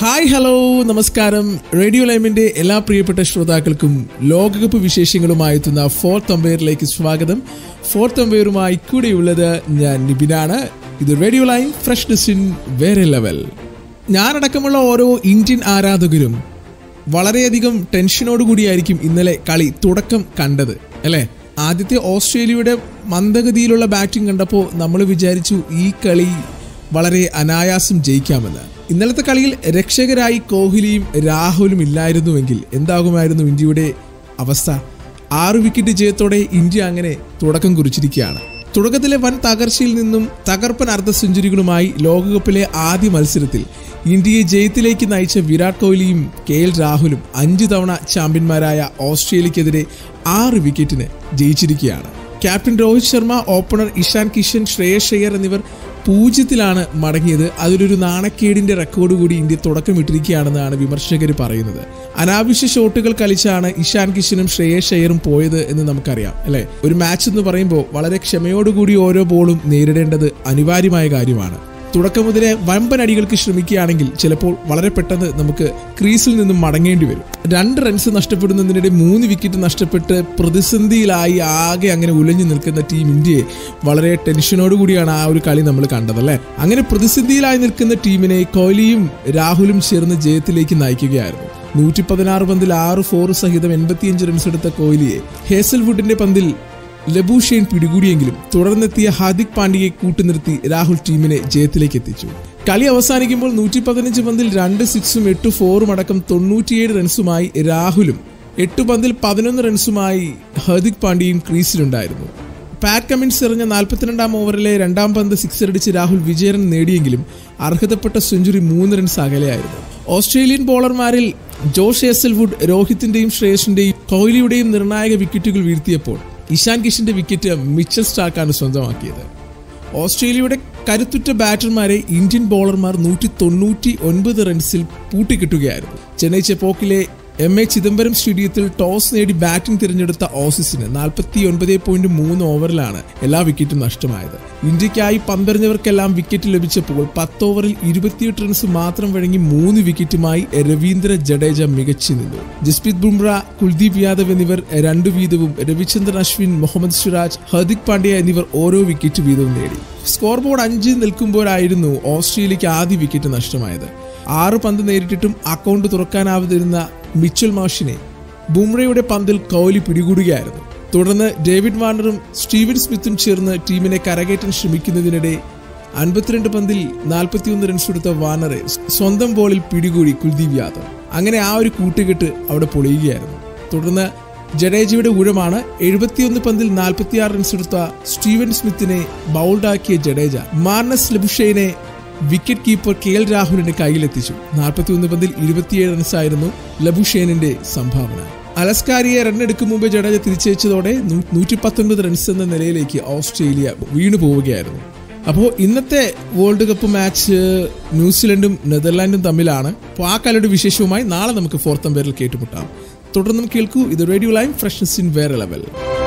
hi hello നമസ്കാരം radio ലൈമിന്റെ എല്ലാ പ്രിയപ്പെട്ട ശ്രോതാക്കൾക്കും ലോകകപ്പ് വിശേഷങ്ങളുമായി എത്തുന്ന ഫോർത്ത് അമ്പയറിലേക്ക് സ്വാഗതം ഫോർത്ത് അമ്പയറുമായി കൂടെയുള്ളത് ഞാൻ നിബിനാണ് ഇത് റേഡിയോ ലൈം ഫ്രഷ്നെസ് ഇൻ വേറെ ലെവൽ ഞാനടക്കമുള്ള ഓരോ ഇന്ത്യൻ ആരാധകരും വളരെയധികം ടെൻഷനോടുകൂടിയായിരിക്കും ഇന്നലെ കളി തുടക്കം കണ്ടത് അല്ലേ ആദ്യത്തെ ഓസ്ട്രേലിയയുടെ മന്ദഗതിയിലുള്ള ബാറ്റിംഗ് കണ്ടപ്പോൾ നമ്മൾ വിചാരിച്ചു ഈ കളി വളരെ അനായാസം ജയിക്കാമെന്ന് ഇന്നലത്തെ കളിയിൽ രക്ഷകരായി കോഹ്ലിയും രാഹുലും ഇല്ലായിരുന്നുവെങ്കിൽ എന്താകുമായിരുന്നു ഇന്ത്യയുടെ അവസ്ഥ ആറ് വിക്കറ്റ് ജയത്തോടെ ഇന്ത്യ അങ്ങനെ തുടക്കം കുറിച്ചിരിക്കുകയാണ് തുടക്കത്തിലെ വൻ തകർച്ചയിൽ നിന്നും തകർപ്പൻ അർദ്ധ സെഞ്ചുറികളുമായി ലോകകപ്പിലെ ആദ്യ മത്സരത്തിൽ ഇന്ത്യയെ ജയത്തിലേക്ക് നയിച്ച വിരാട് കോഹ്ലിയും കെ എൽ രാഹുലും അഞ്ച് തവണ ചാമ്പ്യന്മാരായ ഓസ്ട്രേലിയക്കെതിരെ ആറ് വിക്കറ്റിന് ജയിച്ചിരിക്കുകയാണ് ക്യാപ്റ്റൻ രോഹിത് ശർമ്മ ഓപ്പണർ ഇഷാൻ കിഷൻ ശ്രേയസ് അയ്യർ എന്നിവർ പൂജ്യത്തിലാണ് മടങ്ങിയത് അതിലൊരു നാണക്കേടിന്റെ റെക്കോർഡ് കൂടി ഇന്ത്യ തുടക്കമിട്ടിരിക്കുകയാണെന്നാണ് വിമർശകർ പറയുന്നത് അനാവശ്യ ഷോട്ടുകൾ കളിച്ചാണ് ഇഷാൻ കിഷനും ശ്രേയസ് അയ്യറും പോയത് എന്ന് നമുക്കറിയാം അല്ലെ ഒരു മാച്ച് എന്ന് പറയുമ്പോൾ വളരെ ക്ഷമയോടുകൂടി ഓരോ ബോളും നേരിടേണ്ടത് അനിവാര്യമായ കാര്യമാണ് തുടക്കം മുതലേ വമ്പൻ അടികൾക്ക് ശ്രമിക്കുകയാണെങ്കിൽ ചിലപ്പോൾ വളരെ പെട്ടെന്ന് നമുക്ക് ക്രീസിൽ നിന്നും മടങ്ങേണ്ടി വരും രണ്ട് റൺസ് നഷ്ടപ്പെടുന്നതിനിടെ മൂന്ന് വിക്കറ്റ് നഷ്ടപ്പെട്ട് പ്രതിസന്ധിയിലായി ആകെ അങ്ങനെ ഉലഞ്ഞു നിൽക്കുന്ന ടീം ഇന്ത്യയെ വളരെ ടെൻഷനോട് കൂടിയാണ് ആ ഒരു കളി നമ്മൾ കണ്ടതല്ലേ അങ്ങനെ പ്രതിസന്ധിയിലായി നിൽക്കുന്ന ടീമിനെ കോഹ്ലിയും രാഹുലും ചേർന്ന് ജയത്തിലേക്ക് നയിക്കുകയായിരുന്നു നൂറ്റി പതിനാറ് പന്തിൽ ആറ് ഫോർ സഹിതം എൺപത്തിയഞ്ച് റൺസ് എടുത്ത കോഹ്ലിയെ ഹേസൽവുഡിന്റെ പന്തിൽ ലബൂഷെയ്ൻ പിടികൂടിയെങ്കിലും തുടർന്നെത്തിയ ഹാർദിക് പാണ്ഡ്യയെ കൂട്ടുനിർത്തി രാഹുൽ ടീമിനെ ജയത്തിലേക്ക് എത്തിച്ചു കളി അവസാനിക്കുമ്പോൾ നൂറ്റി പതിനഞ്ച് പന്തിൽ രണ്ട് സിക്സും എട്ട് ഫോറും അടക്കം തൊണ്ണൂറ്റിയേഴ് റൺസുമായി രാഹുലും എട്ട് പന്തിൽ പതിനൊന്ന് റൺസുമായി ഹാർദിക് പാണ്ഡ്യയും ക്രീസിലുണ്ടായിരുന്നു പാറ്റ് കമിൻസ് എറിഞ്ഞ നാൽപ്പത്തിരണ്ടാം ഓവറിലെ രണ്ടാം പന്ത് സിക്സർ അടിച്ച് രാഹുൽ വിജയൻ നേടിയെങ്കിലും അർഹതപ്പെട്ട സെഞ്ചുറി മൂന്ന് റൺസ് അകലെയായിരുന്നു ഓസ്ട്രേലിയൻ ബോളർമാരിൽ ജോഷ് ഏസൽവുഡ് രോഹിത്തിന്റെയും ശ്രേയസിന്റെയും കോഹ്ലിയുടെയും നിർണായക വിക്കറ്റുകൾ വീഴ്ത്തിയപ്പോൾ ഇഷാൻ കിഷന്റെ വിക്കറ്റ് മിച്ചൽ സ്റ്റാർക്കാണ് സ്വന്തമാക്കിയത് ഓസ്ട്രേലിയയുടെ കരുത്തുറ്റ ബാറ്റർമാരെ ഇന്ത്യൻ ബോളർമാർ നൂറ്റി തൊണ്ണൂറ്റി ഒൻപത് റൺസിൽ പൂട്ടിക്കിട്ടുകയായിരുന്നു ചെന്നൈ ചെപ്പോക്കിലെ എം എ ചിദംബരം സ്റ്റേഡിയത്തിൽ ടോസ് നേടി ബാറ്റിംഗ് തിരഞ്ഞെടുത്ത ഓസീസിന് നാൽപ്പത്തി ഒൻപത് പോയിന്റ് മൂന്ന് ഓവറിലാണ് എല്ലാ വിക്കറ്റും നഷ്ടമായത് ഇന്ത്യക്കായി പന്തെറിഞ്ഞവർക്കെല്ലാം വിക്കറ്റ് ലഭിച്ചപ്പോൾ പത്ത് ഓവറിൽ ഇരുപത്തിയെട്ട് റൺസ് മാത്രം വഴങ്ങി മൂന്ന് വിക്കറ്റുമായി രവീന്ദ്ര ജഡേജ മികച്ചു നിന്നു ജസ്പ്രീത് ബുംറ കുൽദീപ് യാദവ് എന്നിവർ രണ്ടു വീതവും രവിചന്ദ്രൻ അശ്വിൻ മുഹമ്മദ് സിറാജ് ഹർദിക് പാണ്ഡ്യ എന്നിവർ ഓരോ വിക്കറ്റ് വീതവും നേടി സ്കോർ ബോർഡ് അഞ്ച് നിൽക്കുമ്പോഴായിരുന്നു ഓസ്ട്രേലിയക്ക് ആദ്യ വിക്കറ്റ് നഷ്ടമായത് ആറ് പന്ത് നേരിട്ടിട്ടും അക്കൗണ്ട് തുറക്കാനാവാതിരുന്ന മിച്ചൽ മാഷിനെ ബുംറയുടെ പന്തിൽ കോഹ്ലി പിടികൂടുകയായിരുന്നു തുടർന്ന് ഡേവിഡ് വാർണറും സ്റ്റീവൻ സ്മിത്തും ചേർന്ന് ടീമിനെ കരകയറ്റാൻ ശ്രമിക്കുന്നതിനിടെ അൻപത്തിരണ്ട് പന്തിൽ നാൽപ്പത്തിയൊന്ന് റൺസ് എടുത്ത വാർണറെ സ്വന്തം ബോളിൽ പിടികൂടി കുൽദീപ് യാദവ് അങ്ങനെ ആ ഒരു കൂട്ടുകെട്ട് അവിടെ പൊളിയുകയായിരുന്നു തുടർന്ന് ജഡേജയുടെ ഊഴമാണ് എഴുപത്തിയൊന്ന് പന്തിൽ നാൽപ്പത്തിയാറ് റൺസ് എടുത്ത സ്റ്റീവൻ സ്മിത്തിനെ ബൗൾഡാക്കിയ ജഡേജ മാർണസ് ലബുഷേനെ വിക്കറ്റ് കീപ്പർ കെ എൽ രാഹുലിന്റെ കയ്യിലെത്തിച്ചു നാൽപ്പത്തിയൊന്ന് പന്തിൽ ഇരുപത്തിയേഴ് റൺസായിരുന്നു ലബുഷേനിന്റെ സംഭാവന അലസ്കാരിയെ റണ്ണെടുക്കും മുമ്പ് ജഡേജ തിരിച്ചയച്ചതോടെ നൂറ്റി പത്തൊൻപത് റൺസ് എന്ന നിലയിലേക്ക് ഓസ്ട്രേലിയ വീണു പോവുകയായിരുന്നു അപ്പോൾ ഇന്നത്തെ വേൾഡ് കപ്പ് മാച്ച് ന്യൂസിലൻഡും നെതർലാൻഡും തമ്മിലാണ് അപ്പോൾ ആ കളിയുടെ വിശേഷവുമായി നാളെ നമുക്ക് ഫോർത്ത് അമ്പയറിൽ കേട്ടുമുട്ടാം തുടർന്നും കേൾക്കൂ ഇത് റേഡിയോ ലൈം ഫ്രഷ്നസ് ഇൻ വേറെ ലെവൽ